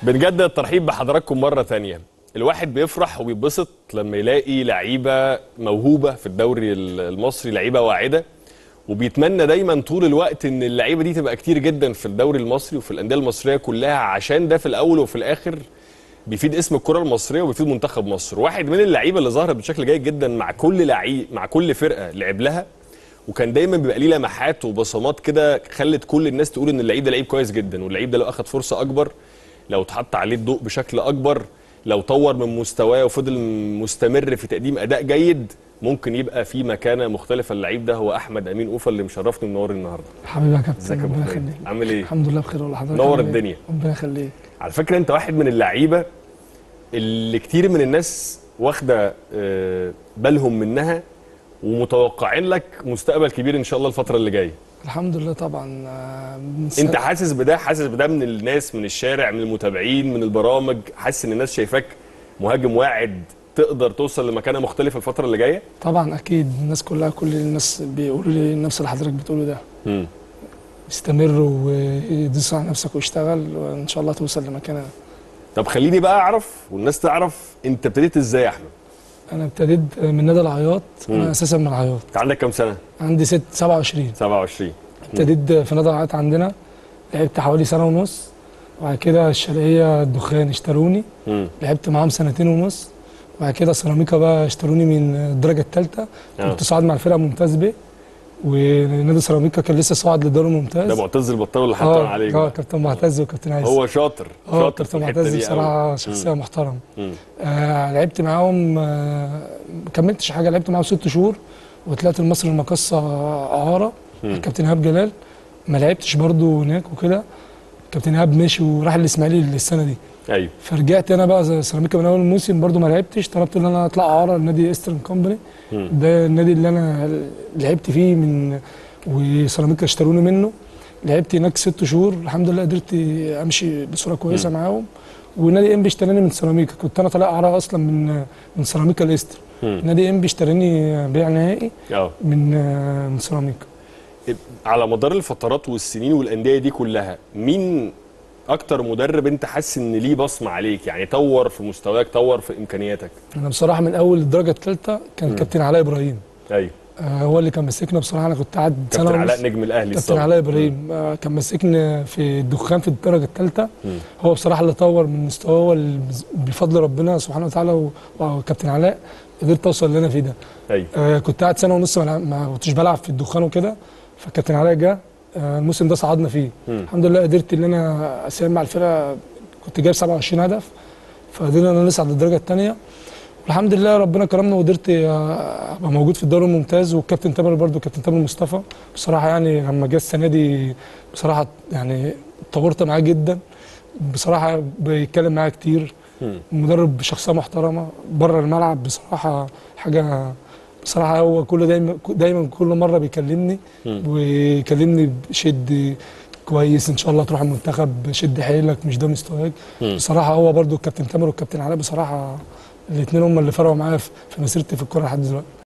بنجدد الترحيب بحضراتكم مرة تانية الواحد بيفرح وبيتبسط لما يلاقي لعيبة موهوبة في الدوري المصري لعيبة واعدة وبيتمنى دايما طول الوقت ان اللعيبة دي تبقى كتير جدا في الدوري المصري وفي الأندية المصرية كلها عشان ده في الأول وفي الآخر بيفيد اسم الكرة المصرية وبيفيد منتخب مصر واحد من اللعيبة اللي ظهرت بشكل جيد جدا مع كل لعيب مع كل فرقة لعب لها وكان دايما بيبقى ليه لمحات وبصمات كده خلت كل الناس تقول ان اللعيب ده لعيب كويس جدا واللعيب ده لو اخد فرصه اكبر لو اتحط عليه الضوء بشكل اكبر لو طور من مستواه وفضل مستمر في تقديم اداء جيد ممكن يبقى في مكانه مختلفه اللعيب ده هو احمد امين اوفا اللي مشرفني ومنورني النهارده حبيبي يا كابتن ازيك يا ابو ربنا حميد يخليك عامل ايه الحمد لله بخير والله حضرتك نور عامل إيه؟ الدنيا. ربنا يخليك على فكره انت واحد من اللعيبه اللي كتير من الناس واخده آه، بالهم منها ومتوقعين لك مستقبل كبير ان شاء الله الفتره اللي جايه الحمد لله طبعا آه، من انت سنة- حاسس بده حاسس بده من الناس من الشارع من المتابعين من البرامج حاسس ان الناس شايفاك مهاجم واعد تقدر توصل لمكانه مختلفه الفتره اللي جايه طبعا اكيد الناس كلها كل الناس بيقولوا لي نفس اللي حضرتك بتقوله ده استمر ودوس على نفسك واشتغل وان شاء الله توصل لمكاننا طب خليني بقى اعرف والناس تعرف انت ابتديت ازاي يا احمد انا ابتديت من نادي العياط مم. انا اساسا من العياط انت عندك كام سنه عندي ست 27 27 ابتديت في نادي العياط عندنا لعبت حوالي سنه ونص وبعد كده الشرقيه الدخان اشتروني امم لعبت معاهم سنتين ونص وبعد كده سيراميكا بقى اشتروني من الدرجه الثالثه آه. كنت صاعد مع الفرقه ممتاز ب ونادي سيراميكا كان لسه صاعد للدوري الممتاز ده معتز البطال اللي حطم اه عليك اه بقى. كابتن معتز وكابتن عايز هو شاطر اه شاطر في كابتن الحته معتز دي بصراحه قوي. شخصيه محترمه مم. آه لعبت معاهم آه ما كملتش حاجه لعبت معاهم ست شهور وطلعت المصري المقصه اعاره مم. الكابتن ايهاب جلال ما لعبتش برضو هناك وكده كابتن ايهاب مشي وراح الاسماعيلي السنه دي ايوه فرجعت انا بقى زي سيراميكا من اول الموسم برضو ما لعبتش طلبت ان انا اطلع اعاره لنادي ايسترن كومباني مم. ده النادي اللي انا لعبت فيه من وسيراميكا اشتروني منه لعبت هناك ست شهور الحمد لله قدرت امشي بصوره كويسه مم. معاهم ونادي انبي اشتراني من سيراميكا كنت انا طالع اعاره اصلا من من سيراميكا الاستر مم. نادي انبي اشتراني بيع نهائي اه من من سيراميكا على مدار الفترات والسنين والانديه دي كلها مين اكتر مدرب انت حاسس ان ليه بصمه عليك يعني طور في مستواك طور في امكانياتك انا بصراحه من اول الدرجه الثالثه كان مم. كابتن علاء ابراهيم ايوه آه هو اللي كان ماسكنا بصراحه انا كنت قاعد سنه كابتن ونص علاء نجم الاهلي كابتن السابق. علاء ابراهيم آه، كان ماسكني في الدخان في الدرجه الثالثه مم. هو بصراحه اللي طور من مستواه هو اللي بز- بفضل ربنا سبحانه وتعالى و- وكابتن علاء قدرت اوصل اللي انا فيه ده ايوه آه كنت قاعد سنه ونص ما لع- ما كنتش بلعب في الدخان وكده فكابتن علاء جه آه الموسم ده صعدنا فيه مم. الحمد لله قدرت ان انا اساهم مع الفرقه كنت جايب 27 هدف فقدرنا ان نصعد للدرجه الثانيه والحمد لله ربنا كرمنا وقدرت آه، ابقى موجود في الدوري الممتاز والكابتن تامر برضو كابتن تامر مصطفى بصراحه يعني لما جه السنه دي بصراحه يعني اتطورت معاه جدا بصراحه بيتكلم معايا كتير مم. مدرب بشخصيه محترمه بره الملعب بصراحه حاجه بصراحه هو كل دايما دايما كل مره بيكلمني مم. ويكلمني بشد كويس ان شاء الله تروح المنتخب شد حيلك مش ده مستواك مم. بصراحه هو برضو الكابتن تامر والكابتن علاء بصراحه الاثنين هم اللي فرقوا معايا في في مسيرتي في الكوره لحد دلوقتي